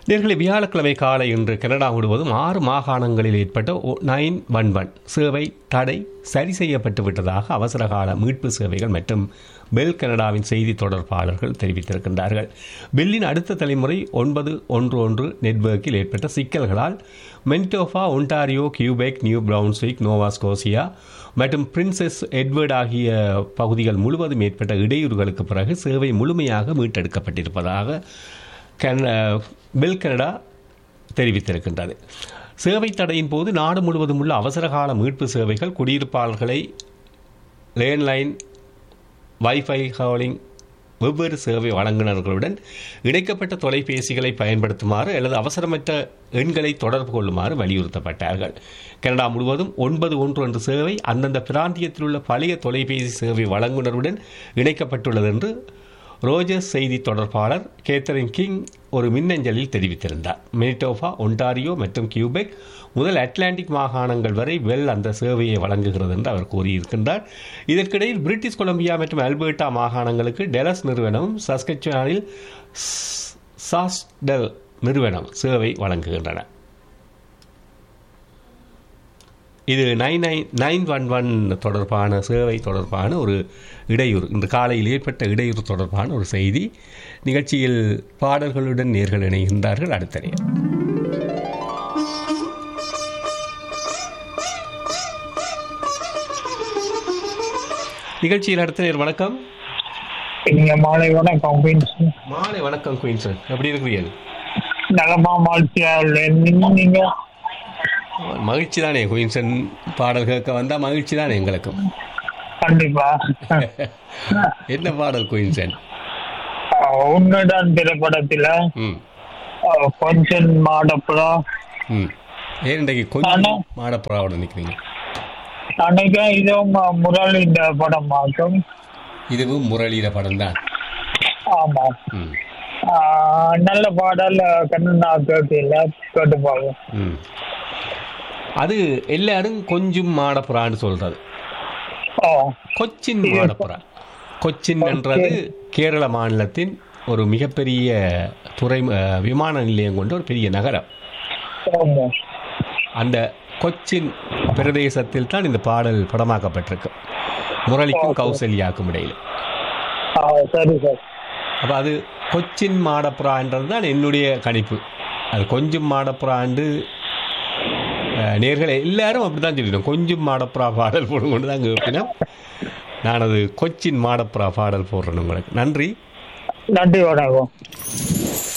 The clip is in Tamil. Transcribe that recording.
நேர்களை வியாழக்கிழமை காலை இன்று கனடா முழுவதும் ஆறு மாகாணங்களில் ஏற்பட்ட நைன் ஒன் ஒன் சேவை தடை சரி செய்யப்பட்டு விட்டதாக அவசரகால மீட்பு சேவைகள் மற்றும் பெல் கனடாவின் செய்தி தொடர்பாளர்கள் தெரிவித்திருக்கின்றார்கள் பெல்லின் அடுத்த தலைமுறை ஒன்பது ஒன்று ஒன்று நெட்வொர்க்கில் ஏற்பட்ட சிக்கல்களால் Manitoba Ontario Quebec New Brunswick Nova Scotia மற்றும் பிரின்சஸ் எட்வர்ட் ஆகிய பகுதிகள் முழுவதும் ஏற்பட்ட இடையூறுகளுக்கு பிறகு சேவை முழுமையாக மீட்டெடுக்கப்பட்டிருப்பதாக கன பெல் கனடா தெரிவித்திருக்கின்றது சேவை தடையின் போது நாடு முழுவதும் உள்ள அவசரகால மீட்பு சேவைகள் குடியிருப்பாளர்களை லேண்ட்லைன் வைஃபை ஹாலிங் வெவ்வேறு சேவை வழங்குநர்களுடன் இணைக்கப்பட்ட தொலைபேசிகளை பயன்படுத்துமாறு அல்லது அவசரமற்ற எண்களை தொடர்பு கொள்ளுமாறு வலியுறுத்தப்பட்டார்கள் கனடா முழுவதும் ஒன்பது ஒன்று ஒன்று சேவை அந்தந்த பிராந்தியத்தில் உள்ள பழைய தொலைபேசி சேவை வழங்குனருடன் இணைக்கப்பட்டுள்ளது என்று ரோஜர்ஸ் செய்தி தொடர்பாளர் கேத்தரின் கிங் ஒரு மின்னஞ்சலில் தெரிவித்திருந்தார் மெனிடோஃபா ஒன்டாரியோ மற்றும் கியூபெக் முதல் அட்லாண்டிக் மாகாணங்கள் வரை வெல் அந்த சேவையை வழங்குகிறது என்று அவர் கூறியிருக்கின்றார் இதற்கிடையில் பிரிட்டிஷ் கொலம்பியா மற்றும் அல்பர்டா மாகாணங்களுக்கு டெலஸ் நிறுவனமும் சஸ்கச்சுவானில் சாஸ்டெல் நிறுவனம் சேவை வழங்குகின்றன இது nine nine nine one one தொடர்பான சேவை தொடர்பான ஒரு இடையூறு இன்று காலையில் ஏற்பட்ட இடையூறு தொடர்பான ஒரு செய்தி நிகழ்ச்சியில் பாடல்களுடன் நேர்கள் இணைகின்றார்கள் அடுத்த நேரம் நிகழ்ச்சியில் அடுத்த நேர் வணக்கம் நீங்க மாலை வணக்கம் குயின்ஸ் மாலை வணக்கம் குயின்சன் எப்படி இருக்கிறீர்கள் நலமா மாழ்த்தியா நீங்க மகிழ்ச்சி தானே குயின்சன் பாடல் கேட்க வந்தால் மகிழ்ச்சி தானே எங்களுக்கும் கண்டிப்பா என்ன பாடல் குயின்சன் அஹ் உன்னுடன் திரைப்படத்துல ம் அஹ், கொஞ்சம் மாடப்புறா ம் ஏன் இன்றைக்கு கொஞ்சம் மாடப்புறாவோட நிற்கிறீங்க அன்னைக்கு இதுவும் முரளி இந்த படம் ஆகும் இதுவும் முரளியில படம் தான் ஆமா ம் அஹ், நல்ல பாடல் கண்ணா கேட்கல கேட்டு பாருங்க ம் அது எல்லாரும் கொஞ்சம் மாடப்புறான்னு சொல்றது ஓ கொச்சின் மாடப்புறா கொச்சின் என்றது கேரள மாநிலத்தின் ஒரு மிகப்பெரிய துறை அஹ், விமான நிலையம் கொண்ட ஒரு பெரிய நகரம் ஆமா அந்த கொச்சின் பிரதேசத்தில் தான் இந்த பாடல் படமாக்கப்பட்டிருக்கு முரளிக்கும் கௌசல்யாக்கும் இடையில் அஹ், சரி சார் அப்போ அது கொச்சின் மாடப்புறான்றது தான் என்னுடைய கணிப்பு அது கொஞ்சம் மாடப்புறாண்டு அஹ், நேர்களை எல்லாரும் அப்படி தான் சொல்லிட்டோம் கொஞ்சம் மாடப்புறா பாடல் போடும் கொண்டு தான் கேட்பினோம் நான் அது கொச்சின் மாடப்புறா பாடல் போடுறேன் உங்களுக்கு நன்றி நன்றி வணக்கம்